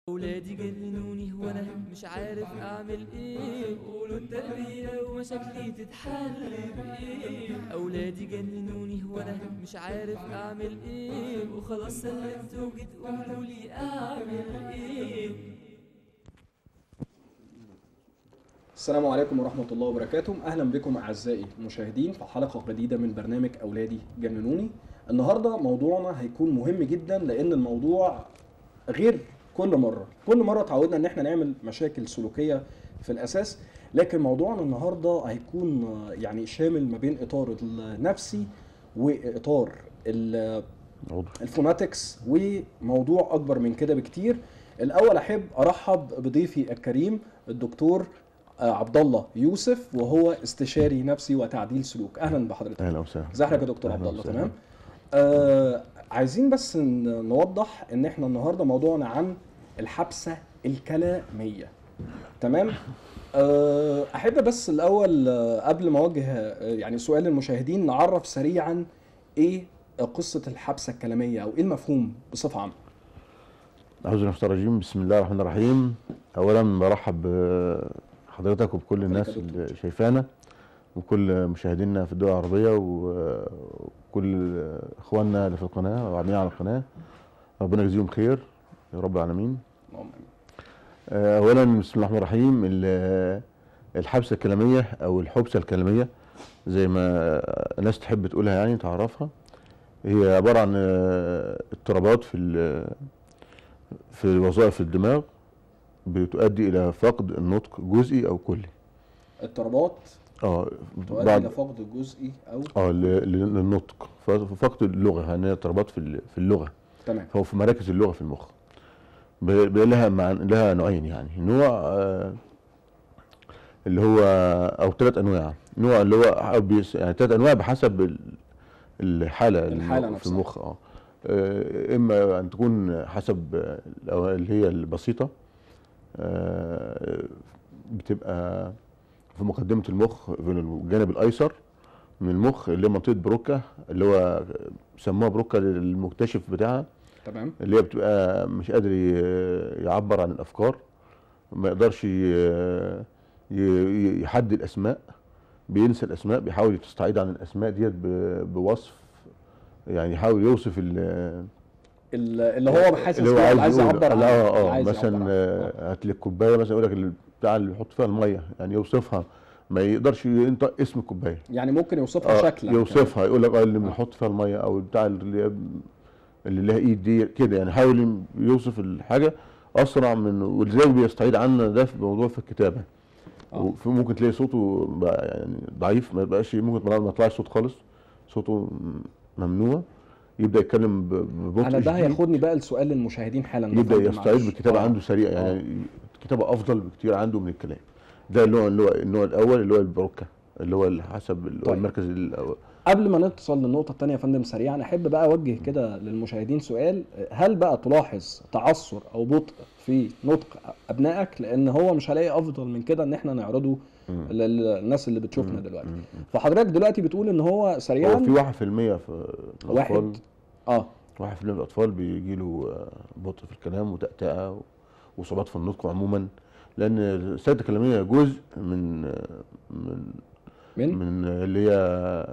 ولادي جننوني وانا مش عارف اعمل ايه قولوا التربية ومشاكلي تتحل بايه اولادي جننوني وانا مش عارف اعمل ايه وخلاص سلمت وجيت قولوا لي اعمل ايه السلام عليكم ورحمة الله وبركاته أهلا بكم أعزائي المشاهدين في حلقة جديدة من برنامج أولادي جننوني النهاردة موضوعنا هيكون مهم جدا لأن الموضوع غير كل مرة كل مرة تعودنا إن احنا نعمل مشاكل سلوكية في الأساس لكن موضوعنا النهاردة هيكون آه، يعني شامل ما بين إطار النفسي وإطار ال- الفوناتكس وموضوع اكبر من كده بكتير الاول احب ارحب بضيفي الكريم الدكتور آه، عبد الله يوسف وهو استشاري نفسي وتعديل سلوك اهلا بحضرتك اهلا وسهلا ازي حضرتك يا دكتور أهلاً عبد الله وسهلاً. تمام آه عايزين بس ن- نوضح ان احنا النهارده موضوعنا عن الحبسه الكلاميه تمام آه، احب بس الاول آه، قبل ما اوجه آه، يعني سؤال للمشاهدين نعرف سريعا ايه قصه الحبسه الكلاميه او ايه المفهوم بصفه عامه اعوذ بالله من الشيطان الرجيم بسم الله الرحمن الرحيم اولا برحب بحضرتك وبكل الناس يا دكتور. اللي شايفانا وكل مشاهدينا في الدول العربيه و- وكل اخواننا اللي في القناه وعاملين على القناه ربنا يجزيهم خير يا رب العالمين اللهم آمين. آه، اولا بسم الله الرحمن الرحيم ال- الحبسه الكلاميه او الحبسه الكلاميه زي ما الناس تحب تقولها يعني تعرفها هي عباره عن آه، اضطرابات في ال- في وظائف الدماغ بتؤدي الى فقد النطق جزئي او كلي اضطرابات اه تؤدي بعد الى فقد جزئي او اه ل- ل- للنطق ف- فقد اللغه يعني هي اضطرابات في ال- في اللغه تمام فهو في مراكز اللغه في المخ ب- ب- لها مع لها نوعين يعني نوع آه، اللي هو او ثلاث انواع نوع اللي هو أو بيس- يعني ثلاث انواع بحسب ال- الحاله اللي الحالة في نفسها. المخ اه آه، اما ان تكون حسب آه، الأو- اللي هي البسيطه آه، بتبقى في مقدمه المخ في الجانب الايسر من المخ اللي هي منطقه بروكا اللي هو سموها بروكا للمكتشف بتاعها تمام اللي هي بتبقى مش قادر ي- يعبر عن الافكار ما يقدرش ي- ي- يحدد اسماء بينسى الاسماء بيحاول يستعيد عن الاسماء ديت ب- بوصف يعني يحاول يوصف ال- ال- اللي هو حاسس اللي هو بيه، عايز, عايز يقوله. يعبر عنه اه اه عايز يعبر مثلا عنه. آه، هات لي الكوبايه مثلا يقول لك ال- بتاع اللي بيحط فيها الميه يعني يوصفها ما يقدرش ينطق اسم الكوبايه يعني ممكن يوصفها آه، شكلا يوصفها يقول لك اه اللي بنحط فيها الميه او بتاع اللي اللي لها ايد دي كده يعني حاول يوصف الحاجه اسرع من ولذلك بيستعيد عنا ده في موضوع في الكتابه آه. وفي ممكن تلاقي صوته بقى يعني ضعيف ما يبقاش ممكن ما يطلعش صوت خالص صوته ممنوع يبدا يتكلم ب- ببطء انا ده شديد. هياخدني بقى السؤال للمشاهدين حالا يبدا اتفضل، يستعيد معلش. بالكتابه آه. عنده سريع يعني الكتابه افضل بكتير عنده من الكلام ده اللي هو اللي هو النوع الاول اللي هو البروكه اللي هو اللي حسب اللي هو طيب. المركز الأول. قبل ما نتصل للنقطة التانية يا فندم سريعا أحب بقى أوجه كده للمشاهدين سؤال هل بقى تلاحظ تعثر أو بطء في نطق أبنائك لأن هو مش هلاقي أفضل من كده إن إحنا نعرضه مم. للناس اللي بتشوفنا مم. دلوقتي مم. فحضرتك دلوقتي بتقول إن هو هو سريعا في 1% في واحد الاطفال اه 1% من الاطفال بيجي له بطء في الكلام وتأتأة وصعوبات في النطق عموما لان السيادة الكلامية جزء من من من من اللي هي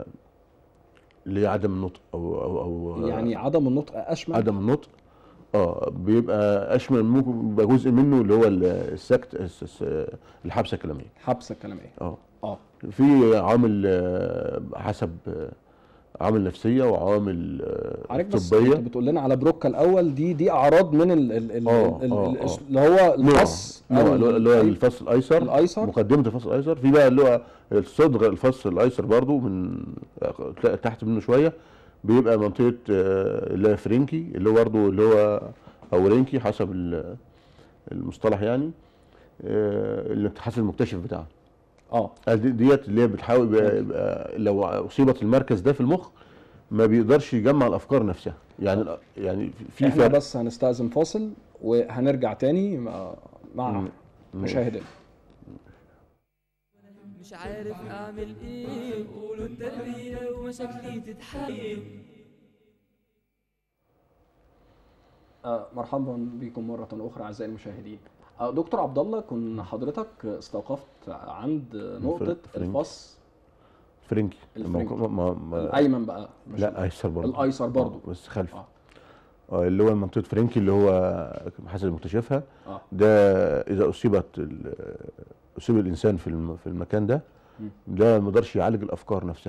اللي هي عدم النطق او او او يعني عدم النطق أشمل عدم النطق اه بيبقى اشمل ممكن يبقى جزء منه اللي هو السكت الس- الس- الحبسه الكلاميه حبسة الكلامية اه اه في عوامل آه، حسب آه، عوامل نفسيه وعوامل آه، حضرتك بس طبيه انت بتقول لنا على بروكا الأول دي دي أعراض من ال ال ال آه، ال- آه، ال- آه. اللي هو نوع الفص نوع أو اللي هو- اللي هو ال- الفص الايسر الأيسر مقدمه الفص الايسر في بقى اللي هو الصدغ الفص الايسر برضو من تلاقي تحت منه شويه بيبقى منطقه آه، اللي هي فرنكي اللي هو برضو اللي هو او رينكي حسب ال- المصطلح يعني آه، اللي حسب المكتشف بتاعها اه دي- ديت اللي هي بتحاول يبقى- يبقى لو اصيبت المركز ده في المخ ما بيقدرش يجمع الافكار نفسها يعني يعني في احنا فرق بس هنستأذن فاصل وهنرجع تاني مع, مع مم. مشاهدينا مش عارف اعمل ايه قولوا التربية ومشاكلي تتحل آه، مرحبا بكم مرة أخرى أعزائي المشاهدين. آه، دكتور عبد الله كن حضرتك استوقفت عند نقطة فرنك. الفص فرنكي الفرنكي. ما ما ما الأيمن بقى مش لا ايسر برضه الأيسر برضه. آه، بس خلف آه. آه. اللي هو منطقه فرنكي اللي هو حسب مكتشفها اه ده اذا اصيبت ال- اصيب الانسان في الم- في المكان ده مم. ده ما يقدرش يعالج الافكار نفسها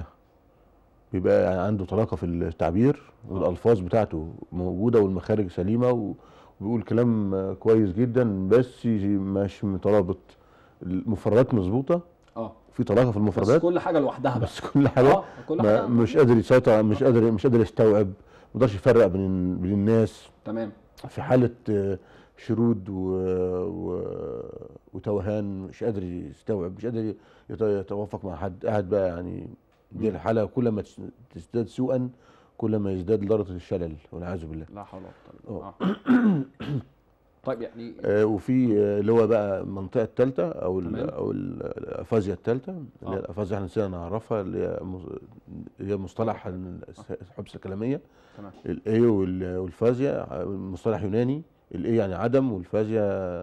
بيبقى يعني عنده طلاقه في التعبير والالفاظ بتاعته موجوده والمخارج سليمه وبيقول كلام آه، كويس جدا بس مش مترابط المفردات مظبوطه اه في طلاقه في بس المفردات كل حاجة لوحدها بقى. بس كل حاجه اه كل ما حاجة مش قادر يسيطر مش قادر مش قادر يستوعب ما يقدرش يفرق بين بين الناس تمام في حاله آه، شرود و... و... وتوهان مش قادر يستوعب مش قادر يت- يتوافق مع حد قاعد بقى يعني دي مم. الحاله كل ما تس- تزداد سوءا كل ما يزداد درجه الشلل والعياذ بالله لا حول ولا قوة آه. آه. طيب يعني آه، وفي آه، اللي هو بقى المنطقه الثالثه او ال- تمام. او ال- الافازيا الثالثه اللي هي آه. الافازيا احنا نسينا نعرفها اللي هي مص- اللي هي مصطلح الحبس الكلاميه تمام الاي والفازيا مصطلح يوناني الاي يعني عدم والفازيا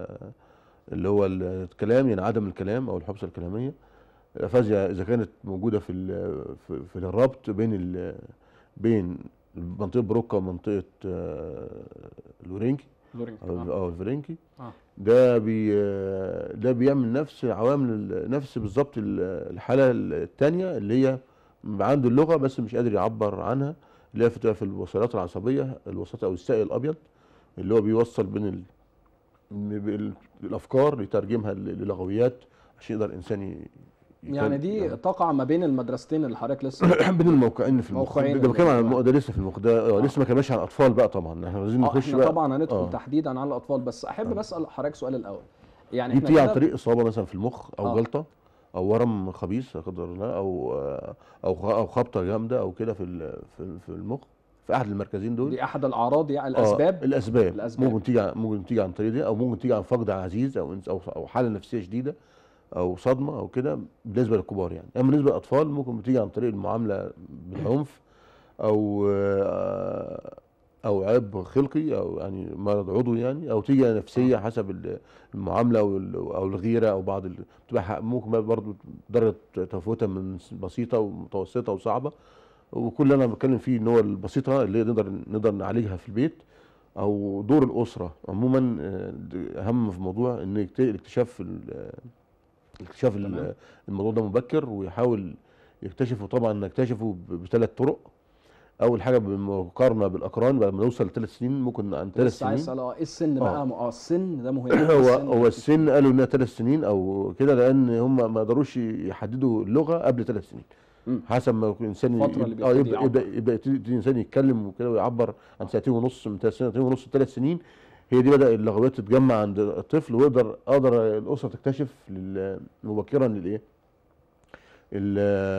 اللي هو الكلام يعني عدم الكلام او الحبسه الكلاميه الافازيا اذا كانت موجوده في ال- في, في الربط بين ال بين منطقه بروكا ومنطقه آه، الورينكي لورينج او آه. أو الفرنكي آه. ده بي ده بيعمل نفس عوامل ال- نفس بالظبط ال- الحاله الثانيه اللي هي عنده اللغه بس مش قادر يعبر عنها اللي هي في في الوصلات العصبيه الوسط او السائل الابيض اللي هو بيوصل بين ال... إن ب- الافكار يترجمها ل- للغويات عشان يقدر الانسان ي... يعني دي تقع ما بين المدرستين اللي حضرتك لسه بين الموقعين في المخ موقعين ده بتكلم عن اللي- المو- ده لسه في المخ ده آه، آه. لسه ما كناش عن الاطفال بقى طبعا احنا عايزين اه نخش احنا بقى طبعا هندخل آه. تحديدا على الاطفال بس احب آه. بسال حضرتك سؤال الاول يعني دي احنا بتيجي عن كده طريق اصابه مثلا في المخ او آه. جلطه او ورم خبيث لا قدر الله او او خ- او خبطه جامده او كده في ال- في في المخ في احد المركزين دول دي احد الاعراض يعني آه، الاسباب الاسباب الأسباب. ممكن تيجي عن- ممكن تيجي عن طريق دي او ممكن تيجي عن فقد عزيز او إنس- او او حاله نفسيه شديده او صدمه او كده بالنسبه للكبار يعني اما بالنسبه للاطفال ممكن بتيجي عن طريق المعامله بالعنف او آه، او عيب خلقي او يعني مرض عضوي يعني او تيجي نفسيه حسب ال- المعامله وال- او الغيره او بعض ال- بتبقى ح- ممكن بقى برضه درجه تفاوتها من بسيطه ومتوسطه وصعبه وكل اللي انا بتكلم فيه ان هو البسيطه اللي نقدر نقدر نعالجها في البيت او دور الاسره عموما آه، د- اهم في الموضوع ان يكت- الاكتشاف ال- اكتشاف ال- تمام. الموضوع ده مبكر ويحاول يكتشفه طبعا نكتشفه بثلاث طرق اول حاجه بالمقارنه بالاقران بعد ما نوصل لثلاث سنين ممكن عن ثلاث لسه عايز سنين اسال اه ايه السن آه. بقى اه السن ده مهم هو السن هو السن قالوا انها ثلاث سنين او كده لان هم ما قدروش يحددوا اللغه قبل ثلاث سنين مم. حسب ما يكون الانسان الفترة اللي اه بيبتدي يبدا يعبر. يبدا يبدا يبتدي الانسان يتكلم وكده ويعبر عن سنتين ونص من ثلاث سنتين ونص ثلاث سنين هي دي بدا اللغويات تتجمع عند الطفل ويقدر اقدر الاسره تكتشف لل- مبكرا للايه؟ ال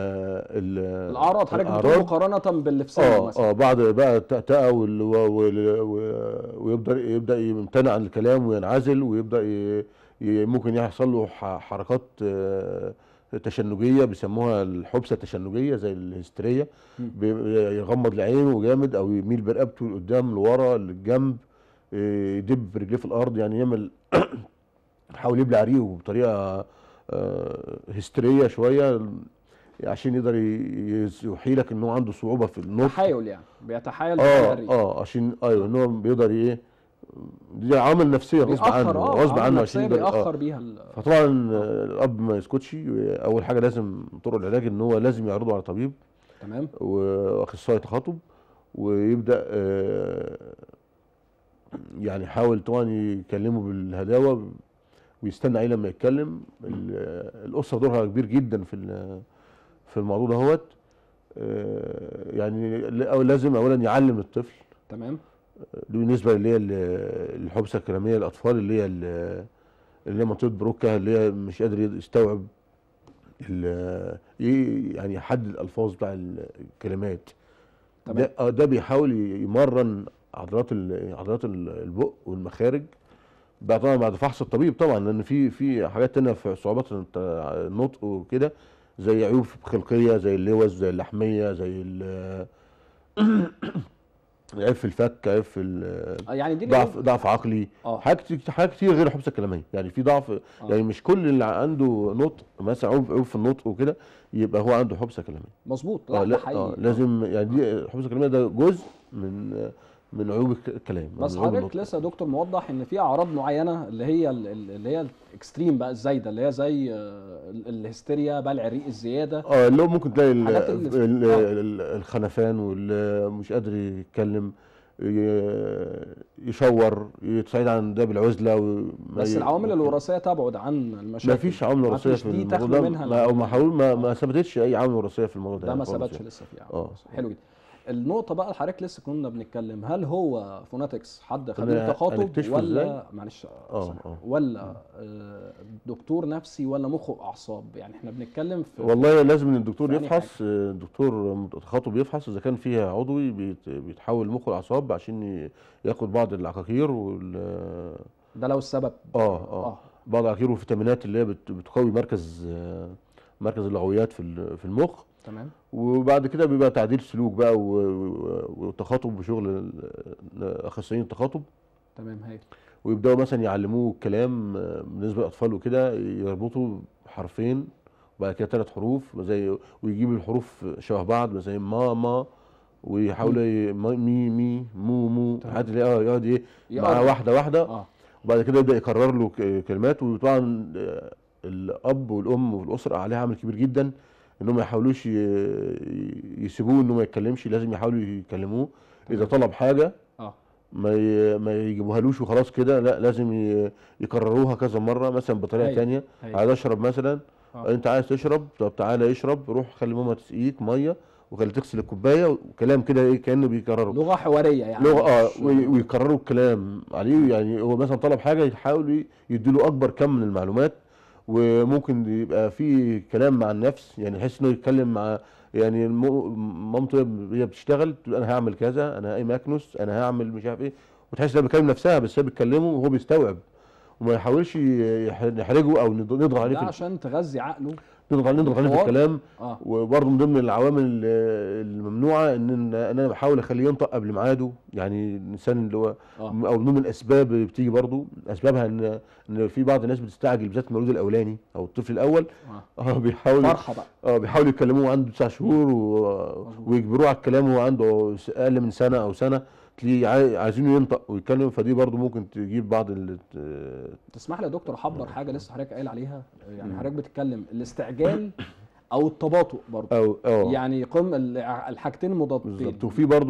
ال الاعراض حضرتك بتقول الأعراض. مقارنه باللي في سنه اه مثلا اه بعد بقى التأتأة وال- و- وال- و- ويبدا يبدا يمتنع عن الكلام وينعزل ويبدا ي- ي- ممكن يحصل له ح- حركات آه، تشنجيه بيسموها الحبسه التشنجيه زي الهستيريه مم. بي- يغمض العين وجامد او يميل برقبته لقدام لورا للجنب آه، يدب برجليه في الارض يعني يعمل يحاول يبلع ريقه بطريقه آه، هستيريه شويه عشان يقدر ي- يوحي لك ان هو عنده صعوبه في النطق تحايل يعني بيتحايل اه بطريقة. اه عشان ايوه ان هو بيقدر ايه دي عوامل نفسيه غصب عنه بيأخر اه غصب عامل عنه نفسية عشان يقدر بيأخر آه. بيها ال- فطبعا آه، الاب ما يسكتش اول حاجه لازم طرق العلاج ان هو لازم يعرضه على طبيب تمام واخصائي تخاطب ويبدا آه، يعني يحاول طبعا يكلمه بالهداوه ويستنى عليه لما يتكلم ال- الاسره دورها كبير جدا في ال- في الموضوع دهوت آه، يعني ل- أو لازم اولا يعلم الطفل تمام بالنسبه اللي هي ال- الحبسه الكلاميه للاطفال اللي هي ال- اللي هي منطقه بروكا اللي هي مش قادر يستوعب ال- ي- يعني يحدد الالفاظ بتاع الكلمات تمام. ده آه، ده بيحاول يمرن عضلات ال- عضلات ال- البق والمخارج بقى طبعا بعد فحص الطبيب طبعا لان في في حاجات تانية في صعوبات الت- النطق وكده زي عيوب خلقيه زي اللوز زي اللحميه زي ال- عيب في الفك عيب في ال- آه، يعني دي ضعف العيوب. ضعف عقلي اه حاجات كتير حاجات كتير غير الحبسه الكلاميه يعني في ضعف يعني مش كل اللي عنده نطق مثلا عيوب عيوب في النطق وكده يبقى هو عنده حبسه كلاميه مظبوط اه لا ده لا حقيقي اه لازم يعني دي الحبسه الكلاميه ده جزء من من عيوب الك- الكلام بس من عيوب حضرتك النطق. لسه يا دكتور موضح ان في اعراض معينه اللي هي ال- ال- اللي هي الاكستريم بقى الزايده اللي هي زي آه، ال- الهستيريا بلع الريق الزياده اه اللي هو ممكن تلاقي ال- الحاجات اللي- ال- آه. ال- الخنفان واللي مش قادر يتكلم ي- يشور يتساعد عن ده بالعزله وما بس ي- العوامل الوراثيه تبعد عن المشاكل ما فيش عوامل ما وراثيه فيش في دي الموضوع تخلو ده منها ما او ما ال- حاول ما, آه. ما ثبتتش اي عامل وراثيه في الموضوع ده ده ما خالص ثبتش يعني. لسه في اه. عوامل حلو جدا النقطة بقى اللي حضرتك لسه كنا بنتكلم هل هو فوناتكس حد خبير أنا تخاطب هنكتشفه ولا إزاي؟ معلش اه، ثانية. اه. ولا آه، دكتور نفسي ولا مخ واعصاب يعني احنا بنتكلم في والله لازم ان الدكتور في أنهي يفحص آه، الدكتور تخاطب يفحص اذا كان فيها عضوي بيت- بيتحول مخ الاعصاب عشان ي- ياخد بعض العقاقير وال ده لو السبب اه اه بعض العقاقير والفيتامينات اللي هي بت- بتقوي مركز آه، مركز اللغويات في ال- في المخ تمام وبعد كده بيبقى تعديل سلوك بقى و- و- وتخاطب بشغل ال- اخصائيين التخاطب تمام هاي ويبداوا مثلا يعلموه الكلام آه، بالنسبه للاطفال وكده يربطوا حرفين وبعد كده ثلاث حروف زي ويجيب الحروف شبه بعض زي ما ما ويحاولوا ي- ما- مي مي مو مو تمام. لحد اللي اه يقعد ايه مع يقرب. واحده واحده اه وبعد كده يبدا يكرر له ك- كلمات وطبعا آه، الاب والام والاسره عليها عامل كبير جدا انهم ما يحاولوش ي- ي- يسيبوه انه ما يتكلمش لازم يحاولوا يكلموه اذا تمام. طلب حاجه اه ما ي- ما يجيبوهالوش وخلاص كده لا لازم ي- يكرروها كذا مره مثلا بطريقه هاي. تانية هاي. عايز اشرب مثلا آه. انت عايز تشرب طب تعالى اشرب روح خلي ماما تسقيك ميه وخلي تغسل الكوبايه وكلام كده ايه كانه بيكرره لغة حوارية يعني لغه اه مش- وي- ويكرروا الكلام عليه يعني هو مثلا طلب حاجه يحاولوا يديله اكبر كم من المعلومات وممكن يبقى في كلام مع النفس يعني يحس انه يتكلم مع يعني الم- مامته هي بتشتغل تقول انا هعمل كذا انا قايم اكنس انا هعمل مش عارف ايه وتحس انها بتكلم نفسها بس هي بتكلمه وهو بيستوعب وما يحاولش يح- نحرجه او نض- نضغط عليه ده في عشان تغذي عقله نضغط عليه نضغط عليه في الحوار. الكلام اه وبرضه من ضمن العوامل ال- الممنوعه ان انا بحاول اخليه ينطق قبل ميعاده يعني الانسان اللي هو اه او من ضمن الاسباب اللي بتيجي برضه اسبابها ان ان في بعض الناس بتستعجل بالذات المولود الاولاني او الطفل الاول اه اه بيحاول فرحة بقى اه بيحاولوا يكلموه عنده تسع شهور و... ويجبروه على الكلام وهو عنده س- اقل من سنه او سنه تلاقيه عاي- عايزينه ينطق ويتكلم فدي برضه ممكن تجيب بعض ال... تسمح لي يا دكتور احضر حاجة لسه حضرتك قايل عليها يعني حضرتك بتتكلم الاستعجال او التباطؤ برضه او اه يعني قم ال- الحاجتين المضادتين بالظبط وفي برضه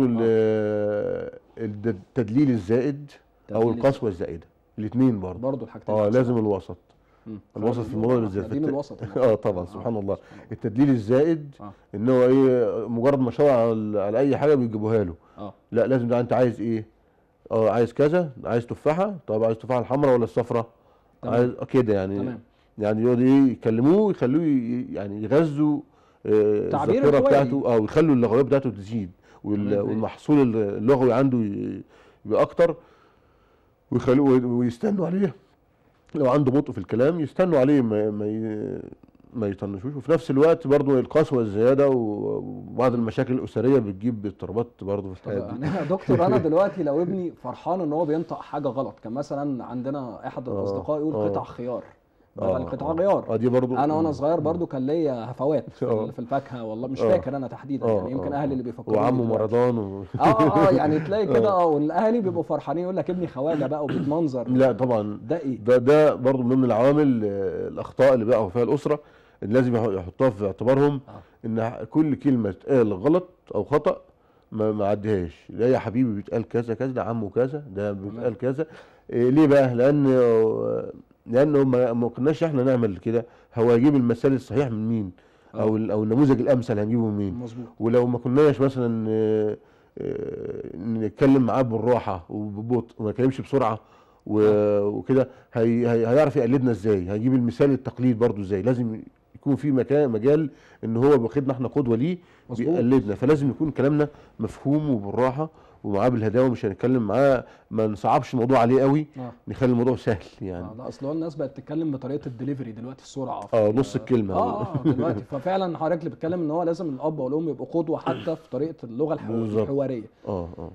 ال- الد- التدليل الزائد او تدليل القسوه الزائده الاثنين برضه برضه الحاجتين اه عكس لازم بعض. الوسط مم. الوسط في الموضوع بالذات إحنا في دين الت- الوسط اه طبعا سبحان الله سبحان الله. التدليل الزائد اه ان هو ايه مجرد ما شاور على, على اي حاجه بيجيبوها له اه لا لازم ده انت عايز ايه اه عايز كذا عايز تفاحه طب عايز تفاحه الحمراء ولا الصفراء تمام. عايز آه كده يعني تمام يعني يقعد ايه يكلموه ويخلوه ي- يعني يغذوا آه، تعبير الذاكره الحواري. بتاعته اه ويخلوا اللغويه بتاعته تزيد وال- تمام. والمحصول اللغوي عنده ي- يبقى اكتر ويخلوه ويستنوا عليه لو عنده بطء في الكلام يستنوا عليه ما ما ي- ما يطنشوش وفي نفس الوقت برضو القسوه الزياده و- وبعض المشاكل الاسريه بتجيب اضطرابات برضو في طب الحياه دي يعني يا دكتور انا دلوقتي لو ابني فرحان ان هو بينطق حاجه غلط كان مثلا عندنا احد آه، الاصدقاء يقول آه. قطع خيار آه، بدل قطع آه. غيار اه دي برضو انا وانا صغير برضو كان ليا هفوات في, آه. ال- في الفاكهه والله مش آه. فاكر انا تحديدا يعني يمكن اهلي اللي بيفكروا وعمه مارادون و... اه اه اه يعني تلاقي كده اه والاهالي بيبقوا فرحانين يقول لك ابني خواجه بقى وبيتمنظر لا طبعا ده ايه؟ ده ده برضو من ضمن العوامل آه، الاخطاء اللي بقعوا فيها الاسره اللي لازم يح- يحطوها في اعتبارهم آه. ان كل كلمه تتقال غلط او خطا ما ما عديهاش لا يا حبيبي بيتقال كذا كذا ده عمه كذا ده بيتقال كذا إيه ليه بقى لان آه، لانه ما ما كناش احنا نعمل كده هو يجيب المثال الصحيح من مين آه. او ال- او النموذج الامثل هنجيبه من مين مظبوط ولو ما كناش مثلا آه، آه، نتكلم معاه بالراحه وببطء وما نتكلمش بسرعه و- وكده هي هي هيعرف يقلدنا ازاي هيجيب المثال التقليد برضو ازاي لازم يكون في مكان مجال ان هو واخدنا احنا قدوه ليه مظبوط. بيقلدنا فلازم يكون كلامنا مفهوم وبالراحه ومعاه بالهداوه مش هنتكلم معاه ما نصعبش الموضوع عليه قوي اه نخلي الموضوع سهل يعني اه لا اصل هو الناس بقت تتكلم بطريقه الدليفري دلوقتي السرعه في اه ال- نص الكلمه اه اه دلوقتي ففعلا حضرتك اللي بتتكلم ان هو لازم الاب والام يبقوا قدوه حتى في طريقه اللغه الحو- بالظبط. الحواريه اه اه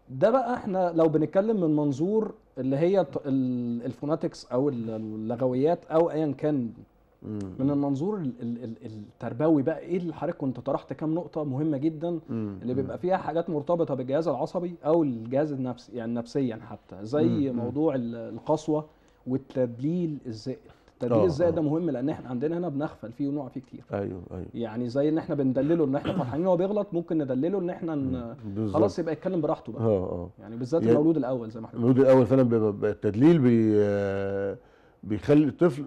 ده بقى احنا لو بنتكلم من منظور اللي هي ط- ال- الفوناتكس او ال- اللغويات او ايا كان مم. من المنظور ال- ال- ال- التربوي بقى ايه اللي حضرتك كنت طرحت كام نقطه مهمه جدا مم. اللي بيبقى فيها حاجات مرتبطه بالجهاز العصبي او الجهاز النفسي يعني نفسيا حتى زي مم. موضوع ال- القسوه والتدليل الزائد التدليل آه، الزائد آه. ده مهم لان احنا عندنا هنا بنغفل فيه ونقع فيه كتير ايوه ايوه يعني زي ان احنا بندلله ان احنا فرحانين هو بيغلط ممكن ندلله ان احنا ن... بالظبط. خلاص يبقى يتكلم براحته بقى اه اه يعني بالذات يعني- المولود الاول زي ما احنا المولود الاول فعلا بيبقى بيبقى التدليل بي آه، بيخلي الطفل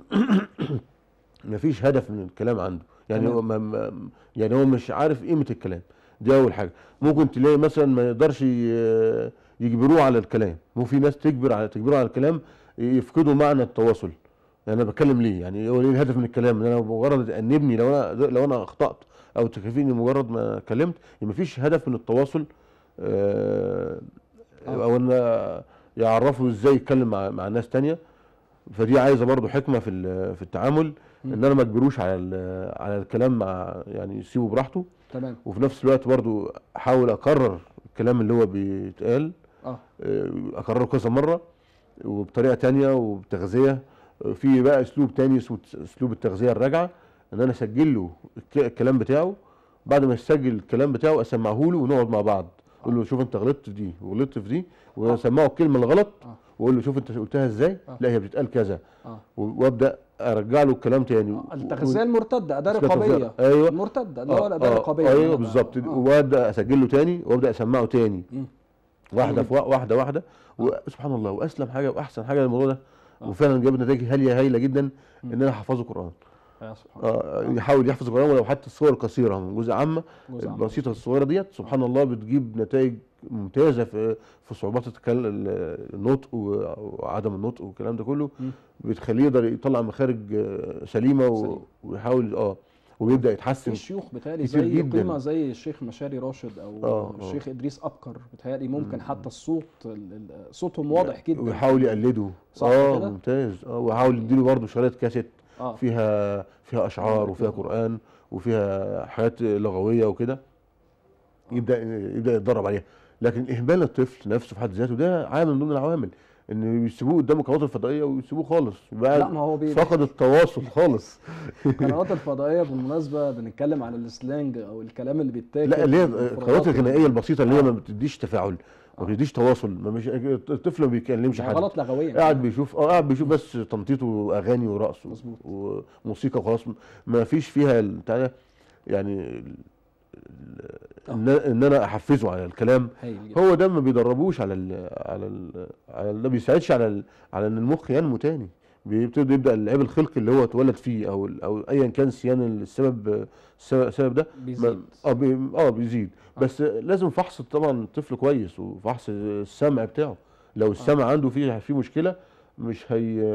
مفيش هدف من الكلام عنده يعني تمام. هو ما ما- يعني هو مش عارف قيمه الكلام دي اول حاجه ممكن تلاقي مثلا ما يقدرش ي- يجبروه على الكلام مو في ناس تجبر على تجبره على الكلام يفقدوا معنى التواصل يعني انا بتكلم ليه يعني هو ايه الهدف من الكلام ان انا مجرد انبني لو انا لو انا اخطات او تكافئني مجرد ما كلمت ما فيش هدف من التواصل آه، آه. او ان يعرفوا ازاي يتكلم مع مع ناس تانية فدي عايزه برضو حكمه في ال- في التعامل مم. ان انا ما اجبروش على ال- على الكلام مع يعني يسيبه براحته تمام وفي نفس الوقت برضو احاول اكرر الكلام اللي هو بيتقال اه آه، اكرره كذا مره وبطريقه تانية وبتغذيه آه، في بقى اسلوب تاني اسمه اسلوب التغذيه الراجعه ان انا اسجل له الك- الكلام بتاعه بعد ما يسجل الكلام بتاعه اسمعه له ونقعد مع بعض اقول له شوف انت غلطت في دي وغلطت في دي واسمعه الكلمه الغلط آه. واقول له شوف انت قلتها ازاي آه. لا هي بتتقال كذا اه و- وابدا ارجع له الكلام تاني آه، التغذيه المرتده اداه اسمها تغذية. رقابيه ايوه مرتده اللي هو آه، الاداه آه، الرقابيه ايوه أنا ب- بالظبط آه. وابدا اسجل له تاني وابدا اسمعه تاني مم. واحده حلو في وا- واحده واحده وسبحان الله واسلم حاجه واحسن حاجه للموضوع ده آه. وفعلا جاب نتائج هايله هايله جدا مم. ان انا احفظه قران يا سبحان الله آه يحاول يحفظ القران ولو حتى الصور القصيره من جزء عامه جزء عام. البسيطه الصغيره ديت سبحان الله بتجيب نتائج ممتازه في في صعوبات التكل- ال- النطق و- وعدم النطق والكلام ده كله مم. بتخليه يقدر يطلع مخارج آه، سليمه و- سليم. ويحاول اه وبيبدا يتحسن في شيوخ بتهيألي كتير زي جداً. قيمة زي الشيخ مشاري راشد او آه، الشيخ ادريس ابكر بتهيألي ممكن حتى الصوت ال- ال- صوتهم واضح جدا ويحاول يقلده صح اه كده؟ ممتاز اه ويحاول يديله برضه شرايط كاسيت اه فيها فيها اشعار وفيها قران وفيها حاجات لغويه وكده يبدا يبدا يتدرب عليها لكن اهمال الطفل نفسه في حد ذاته ده عامل من ضمن العوامل ان بيسيبوه قدام القنوات الفضائيه ويسيبوه خالص يبقى لا ما هو بي- فقد التواصل خالص القنوات الفضائية بالمناسبة بنتكلم على السلانج او الكلام اللي بيتاكل لا اللي هي المفردات القنوات الغنائيه البسيطه اللي هي آه. ما بتديش تفاعل ما بتديش تواصل ما مش الطفل ما بيكلمش يعني حد غلط لغويا قاعد بيشوف اه قاعد بيشوف بس تنطيط واغاني ورقص و- مظبوط. وموسيقى وخلاص ما فيش فيها البتاع ده يعني ال- ال- ان ان انا احفزه على الكلام هايل جدا. هو ده ما بيدربوش على ال على ال على ال- ده بيساعدش على ال على ان المخ ينمو تاني بيبتدي يبدا العيب الخلقي اللي هو اتولد فيه او ال- او ايا كان سيان السبب السبب السبب ده ما- بيزيد اه بي اه بيزيد بس لازم فحص طبعا الطفل كويس وفحص السمع بتاعه لو السمع عنده فيه في مشكله مش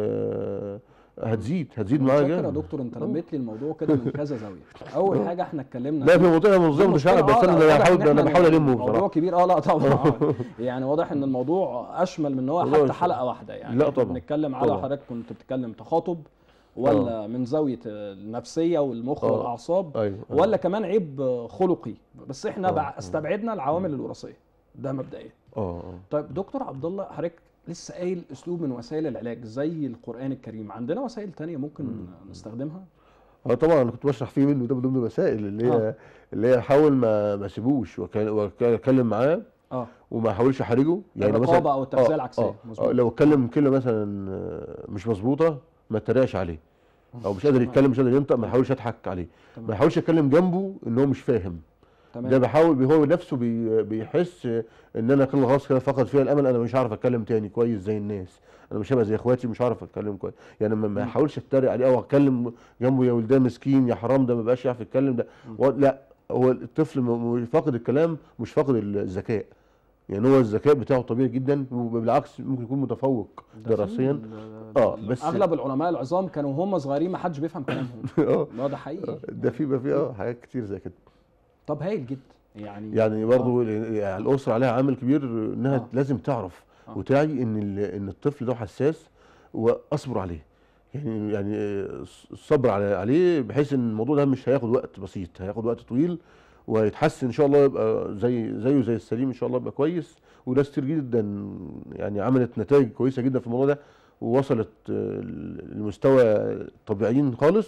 هي هتزيد هتزيد معاه فاكر يا جامد دكتور انت لميت لي الموضوع كده من كذا زاويه اول حاجه احنا اتكلمنا لا في منطقه منظمه مش عارف بس انا أنا بحاول انا بحاول المه موضوع بصراحه كبير اه لا طبعا آه. يعني واضح ان الموضوع اشمل من ان هو والله حتى مش- حلقه واحده يعني لا إحنا طبعا. بنتكلم على طبعا. حضرتك كنت بتتكلم تخاطب ولا من زاويه النفسيه والمخ آه. والاعصاب ايوه ولا كمان عيب خلقي بس احنا آه. بع- استبعدنا العوامل الوراثيه ده مبدئيا اه اه طيب دكتور عبد الله حضرتك لسه قايل اسلوب من وسائل العلاج زي القران الكريم عندنا وسائل تانية ممكن نستخدمها اه طبعا انا كنت بشرح فيه منه ده من ضمن المسائل اللي هي آه. اللي هي احاول ما ما اسيبوش وأك- واتكلم معاه اه وما احاولش احرجه يعني مثلا الرقابه او التغذيه آه، العكسيه آه، مظبوط آه لو اتكلم كلمه مثلا آه، مش مظبوطه ما اتريقش عليه او مش قادر يتكلم مش قادر ينطق ما احاولش اضحك عليه تمام. ما احاولش اتكلم جنبه ان هو مش فاهم ده تمام بحاول هو نفسه بي بيحس ان انا كل خلاص كده فقد فيها الامل انا مش هعرف اتكلم تاني كويس زي الناس انا مش هبقى زي اخواتي مش هعرف اتكلم كويس يعني ما- ما احاولش اتريق عليه او اتكلم جنبه يا ولدان مسكين يا حرام ده ما بقاش يعرف يتكلم ده و- لا هو الطفل م- م- فاقد الكلام مش فاقد الذكاء يعني هو الذكاء بتاعه طبيعي جدا وبالعكس ممكن يكون متفوق ده في دراسيا ال- اه بس اغلب العلماء العظام كانوا هم صغيرين ما حدش بيفهم كلامهم اه لا ده حقيقي ده في بقى في اه حاجات كتير زي كده طب هايل جدا يعني يعني برضو يعني الاسره عليها عامل كبير انها آه. لازم تعرف آه. وتعي ان ال- ان الطفل ده حساس واصبر عليه يعني يعني الصبر على عليه بحيث ان الموضوع ده مش هياخد وقت بسيط هياخد وقت طويل وهيتحسن ان شاء الله يبقى زي زيه زي السليم ان شاء الله يبقى كويس وناس كتير جدا يعني عملت نتائج كويسه جدا في الموضوع ده ووصلت آه، لمستوى طبيعيين خالص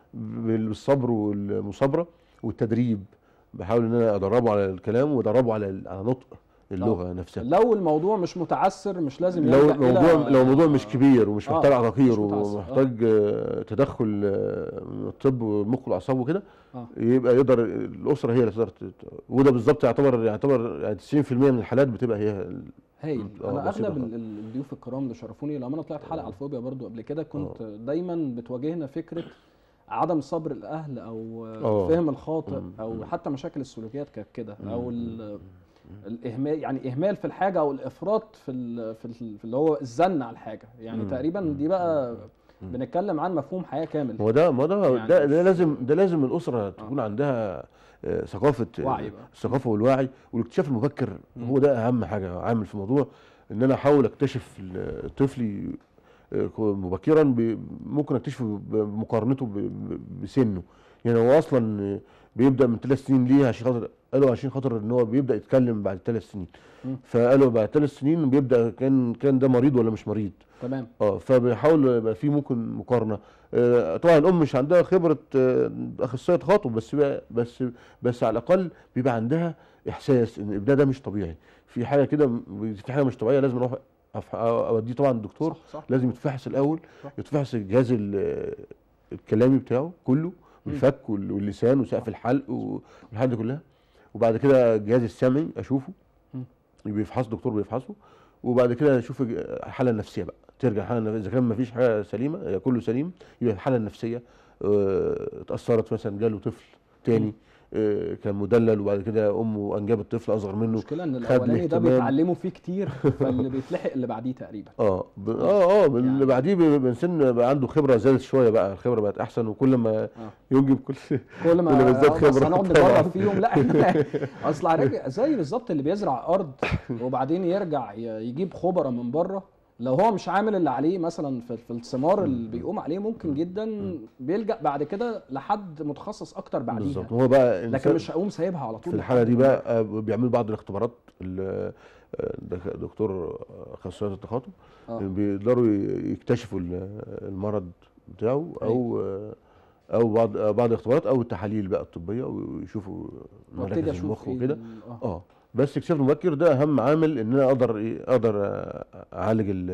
بالصبر والمصابره والتدريب بحاول ان انا ادربه على الكلام وادربه على على نطق اللغه نفسها لو الموضوع مش متعسر مش لازم لو يلجأ الموضوع إلى- لو الموضوع مش كبير ومش آه، محتاج مش عقاقير متعسر، آه. ومحتاج آه، تدخل آه، من الطب والمخ والاعصاب وكده آه. يبقى يقدر الاسره هي اللي تقدر تت- وده بالظبط يعتبر يعتبر يعني 90% من الحالات بتبقى هي ال- هايل آه، انا بسيطة اغلب خالص. ال- ال- الضيوف الكرام اللي شرفوني لما انا طلعت حلقه على الفوبيا برضو قبل كده كنت دايما بتواجهنا فكره عدم صبر الاهل او آه. فهم الخاطئ مم. او مم. حتى مشاكل السلوكيات كانت كده مم. او ال- الاهمال يعني اهمال في الحاجه او الافراط في ال- في ال- في اللي هو الزن على الحاجه يعني مم. تقريبا دي بقى مم. بنتكلم عن مفهوم حياه كامل هو ده ما ده يعني ده, مش- ده لازم ده لازم الاسره تكون عندها آه، ثقافه وعي بقى. الثقافه والوعي والاكتشاف المبكر مم. هو ده اهم حاجه عامل في الموضوع ان انا احاول اكتشف ال- الطفل آه، مبكرا ب- ممكن اكتشفه بمقارنته ب- ب- بسنه يعني هو اصلا بيبدا من ثلاث سنين ليه عشان خاطر قالوا عشان خاطر ان هو بيبدا يتكلم بعد ثلاث سنين مم. فقالوا بعد ثلاث سنين بيبدا كان كان ده مريض ولا مش مريض تمام اه فبيحاول يبقى في ممكن مقارنه آه، طبعا الام مش عندها خبره آه، اخصائيه تخاطب بس بقى بس بس على الاقل بيبقى عندها احساس ان ابنها ده مش طبيعي في حاجه كده م- في حاجه مش طبيعيه لازم اروح أف- اوديه طبعا الدكتور صح صح لازم يتفحص الاول صح. يتفحص الجهاز ال- الكلامي بتاعه كله الفك وال- واللسان وسقف الحلق و- والحاجات دي كلها وبعد كده الجهاز السمعي اشوفه مم. بيفحص دكتور بيفحصه وبعد كده اشوف الج- الحاله النفسيه بقى ترجع الحاله النفسيه اذا كان ما فيش حاجه سليمه هي كله سليم يبقى الحاله النفسيه آه، اتاثرت مثلا جاله طفل تاني آه، كان مدلل وبعد كده امه انجبت طفل اصغر منه المشكله ان خد الاولاني ده الاهتمام. بيتعلموا فيه كتير فاللي بيتلحق اللي بعديه تقريبا اه ب... اه اه يعني- اللي بعديه بي- بنسن بقى عنده خبره زادت شويه بقى الخبره بقت احسن وكل ما آه. ينجب كل كل ما كل ما ازداد آه، بس خبرة هنقعد طبعاً. نجرب فيهم لا احنا اصل هنرجع زي بالظبط اللي بيزرع ارض وبعدين يرجع ي- يجيب خبره من بره لو هو مش عامل اللي عليه مثلا في, في الثمار اللي بيقوم عليه ممكن جدا بيلجا بعد كده لحد متخصص اكتر بعديها بالظبط هو بقى لكن الإنسان مش هقوم سايبها على طول في الحاله دي بقى آه، بيعملوا بعض الاختبارات ال- آه، دك- دكتور اخصائي التخاطب آه. بيقدروا ي- يكتشفوا ال- المرض بتاعه او آه، او بعض آه، بعض الاختبارات او التحاليل بقى الطبيه ويشوف وابتدي مراكز اشوف المخ إيه وكده ال- اه اه بس اكتشاف المبكر ده اهم عامل ان انا اقدر ايه اقدر اعالج ال-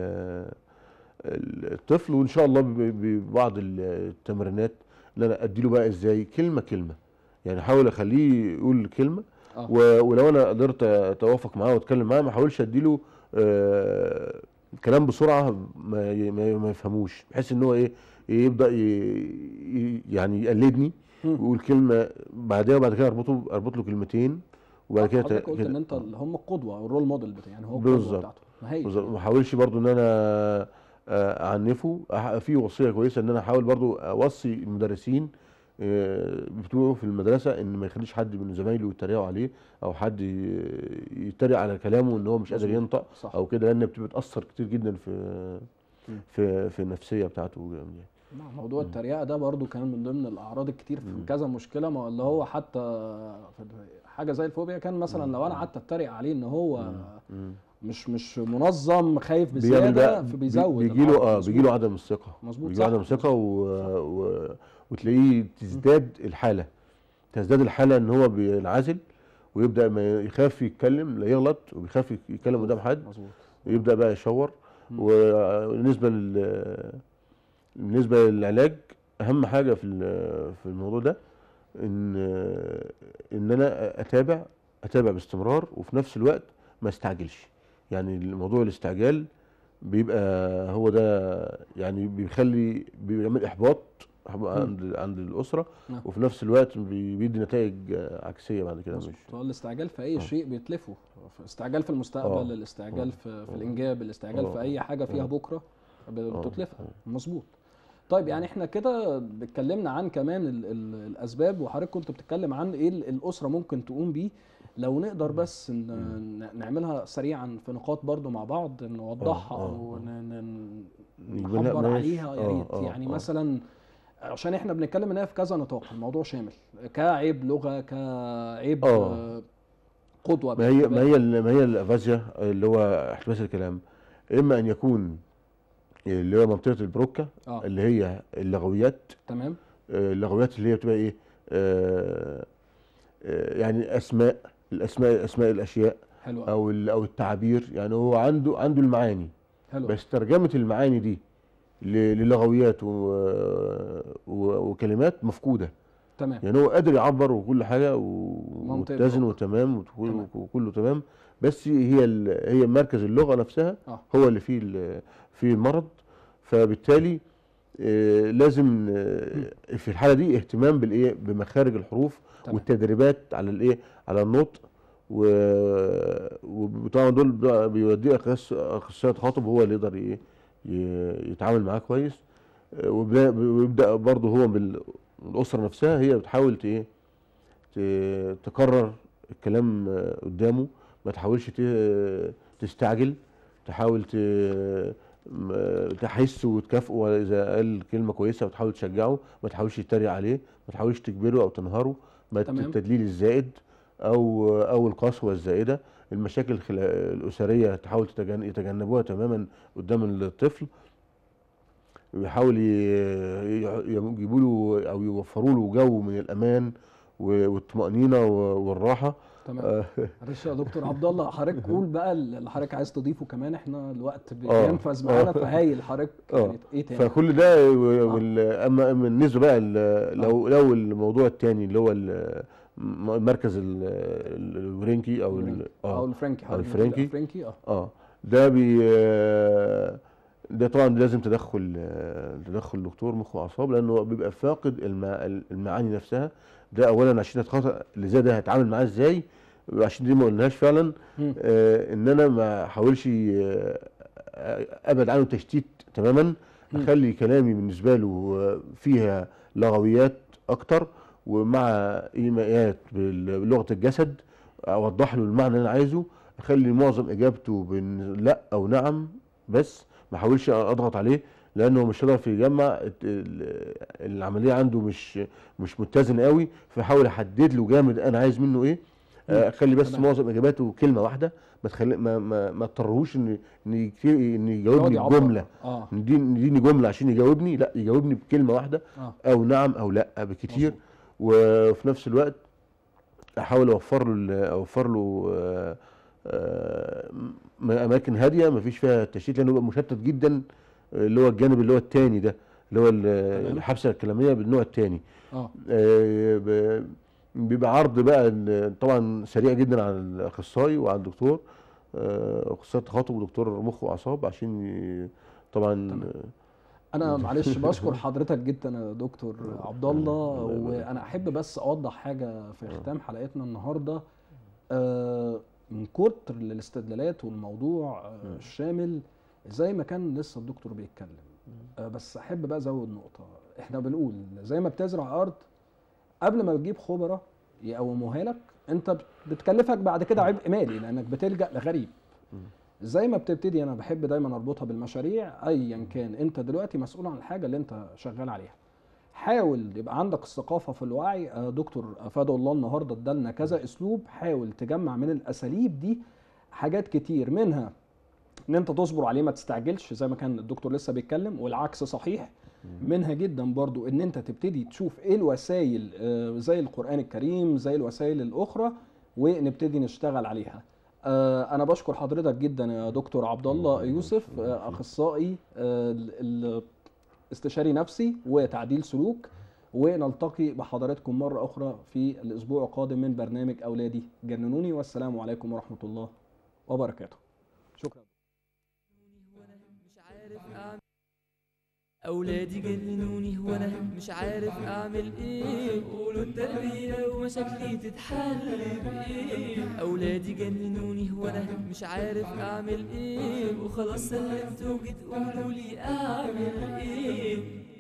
ال- الطفل وان شاء الله ب- ببعض التمرينات ان انا اديله بقى ازاي كلمه كلمه يعني احاول اخليه يقول كلمه آه. و- ولو انا قدرت اتوافق معاه واتكلم معاه ما احاولش اديله آه كلام بسرعه ما ي- ما ي- ما يفهموش بحيث ان هو ايه يبدا ي- ي- يعني يقلدني مم. ويقول كلمه بعدها وبعد كده اربطه اربط له كلمتين وبعد كده حضرتك ت- قلت كده- ان انت آه. اللي هم القدوه او الرول موديل بتاعي يعني هو القدوه بالظبط. بتاعته ما هي بالظبط. ما احاولش برضو ان انا آه، اعنفه أح- في وصيه كويسه ان انا احاول برضو اوصي المدرسين آه، بتوعه في المدرسه ان ما يخليش حد من زمايله يتريقوا عليه او حد ي- يتريق على كلامه ان هو مش قادر مظبوط. ينطق صح او كده لان بتبقى بتاثر كتير جدا في مم. في في النفسيه بتاعته يعني. نعم، موضوع التريقه ده برضو كان من ضمن الاعراض الكتير في كذا مشكله ما اللي هو حتى في حاجه زي الفوبيا كان مثلا لو انا قعدت اتريق عليه ان هو مم. مش مش منظم خايف بيعمل بزياده بقى فبيزود بيجي له العرض. اه مظبوط. بيجي له عدم الثقه مظبوط، بيجي له صح، عدم ثقه و... و... وتلاقيه تزداد الحاله تزداد الحاله ان هو بينعزل ويبدا ما يخاف يتكلم لا يغلط وبيخاف يتكلم قدام حد مظبوط يبدا بقى يشور وبالنسبه لل بالنسبه للعلاج اهم حاجه في ال- في الموضوع ده ان ان انا اتابع اتابع باستمرار وفي نفس الوقت ما استعجلش يعني الموضوع الاستعجال بيبقى هو ده يعني بيخلي بيعمل احباط عند عند الاسره نعم. وفي نفس الوقت بي- بيدي نتائج عكسيه بعد كده مظبوط مش هو الاستعجال في اي آه. شيء بيتلفه في استعجال في المستقبل آه. الاستعجال آه. في, في آه. الانجاب الاستعجال في آه. اي حاجه فيها آه. بكره ب- آه. بتتلفها مظبوط طيب يعني احنا كده اتكلمنا عن كمان ال ال الاسباب وحضرتك كنت بتتكلم عن ايه ال- الاسره ممكن تقوم بيه لو نقدر بس ن- ن- نعملها سريعا في نقاط برضو مع بعض نوضحها آه. او ن- ن- نجيبها- نعبر ماشي. عليها يا آه. ريت آه. يعني آه. مثلا عشان احنا بنتكلم انها في كذا نطاق الموضوع شامل كعيب لغه كعيب آه. آه، قدوه ما هي ما باعتبار- هي ال- ما هي الافازيا اللي هو احتباس الكلام اما ان يكون اللي هو منطقه البروكا اه اللي هي اللغويات تمام آه، اللغويات اللي هي بتبقى ايه آه، آه، يعني اسماء الاسماء اسماء الاشياء حلو أوي. او ال- او التعابير يعني هو عنده عنده المعاني حلو بس ترجمه المعاني دي ل- للغويات و- و- وكلمات مفقوده تمام يعني هو قادر يعبر وكل حاجه منطقة ومتزن بروك. وتمام وكل- تمام. وكله تمام بس هي ال- هي مركز اللغه نفسها اه هو اللي فيه ال- فيه المرض فبالتالي آه، لازم آه، في الحاله دي اهتمام بالايه بمخارج الحروف تمام. والتدريبات على الايه على النطق و- وطبعا دول بقى بيوديه أخص- اخصائي تخاطب هو اللي يقدر ي- ي- يتعامل معاه كويس آه، وبدا- ويبدا برضه هو بال- الاسره نفسها هي بتحاول ت- ايه ت- تكرر الكلام آه، قدامه ما تحاولش ت- تستعجل تحاول ت- م- تحس وتكافئه اذا قال كلمه كويسه وتحاول تشجعه ما تحاولش تتريق عليه ما تحاولش تجبره او تنهره ما تمام. التدليل الزائد او او القسوه الزائده المشاكل الخلا- الاسريه تحاول تتجن- يتجنبوها تماما قدام الطفل ويحاول ي- ي- يجيبوا له او يوفروا له جو من الامان و- والطمانينه و- والراحه تمام آه، معلش يا دكتور عبد الله حضرتك قول بقى اللي حضرتك عايز تضيفه كمان احنا الوقت آه. بينفذ معانا آه. فهايل حضرتك آه. يعني ايه تاني فكل ده و- وال- اما أما بالنسبه بقى ال- لو لو الموضوع الثاني اللي هو ال- م- المركز ال- ال- الورينكي او ال- او اه الفرنكي أو حضرتك الفرنكي. الفرنكي اه اه ده بي آه، ده طبعا لازم تدخل آه، تدخل دكتور مخ واعصاب لانه بيبقى فاقد المع- المعاني نفسها ده اولا عشان اتخطى اللي زي ده هتعامل معاه ازاي عشان دي ما قلناش فعلا مم. آه ان انا ما احاولش آه، ابعد عنه تشتيت تماما مم. اخلي كلامي بالنسبه له آه، فيها لغويات اكتر ومع ايماءات بال- بلغه الجسد اوضح له المعنى اللي انا عايزه اخلي معظم اجابته بين لا او نعم بس ما احاولش اضغط عليه لانه مش هيعرف يجمع الت- ال- العمليه عنده مش مش متزنه قوي فاحاول احدد له جامد انا عايز منه ايه آه، اخلي بس تمام. معظم اجاباته كلمه واحده ما تخلي ما ما, ما اضطرهوش ان ان يكتير ان يقعد يجاوبني يعبر. بجمله اه يديني يديني جمله عشان يجاوبني لا يجاوبني بكلمه واحده اه او نعم او لا بكتير مظبوط. وفي نفس الوقت احاول اوفر له ال- اوفر له آه، آه، م- اماكن هاديه ما فيش فيها تشتيت لانه بيبقى مشتت جدا آه، اللي هو الجانب اللي هو الثاني ده اللي هو ال- تمام. الحبسه الكلاميه بالنوع الثاني اه بيبقى عرض بقى ال- طبعا سريع جدا على الاخصائي وعلى الدكتور آه، اخصائي تخاطب ودكتور مخ واعصاب عشان ي- طبعا تمام. انا معلش بشكر حضرتك جدا يا دكتور عبد الله الله يبارك. وانا احب بس اوضح حاجه في ختام حلقتنا النهارده آه، من كتر الاستدلالات والموضوع آه، الشامل زي ما كان لسه الدكتور بيتكلم آه، بس احب بقى ازود نقطه احنا بنقول زي ما بتزرع ارض قبل ما بتجيب خبراء يقوموها لك انت بت- بتكلفك بعد كده عبء مالي لانك بتلجا لغريب زي ما بتبتدي انا بحب دايما اربطها بالمشاريع ايا كان انت دلوقتي مسؤول عن الحاجه اللي انت شغال عليها حاول يبقى عندك الثقافه في الوعي آه، دكتور افاد الله النهارده ادالنا كذا اسلوب حاول تجمع من الاساليب دي حاجات كتير منها ان انت تصبر عليه ما تستعجلش زي ما كان الدكتور لسه بيتكلم والعكس صحيح منها جدا برضو ان انت تبتدي تشوف ايه الوسائل آه، زي القرآن الكريم زي الوسائل الاخرى ونبتدي نشتغل عليها آه، انا بشكر حضرتك جدا يا دكتور عبد الله يوسف آه، اخصائي آه، ال- ال- استشاري نفسي وتعديل سلوك ونلتقي بحضراتكم مرة أخرى في الأسبوع القادم من برنامج أولادي جننوني والسلام عليكم ورحمة الله وبركاته شكرا مش عارف اعمل اولادي جننوني وانا مش عارف اعمل ايه قولوا التربيه ومشاكلي تتحل بايه اولادي جننوني وانا مش عارف اعمل ايه وخلاص سلمت وجيت قولوا لي اعمل ايه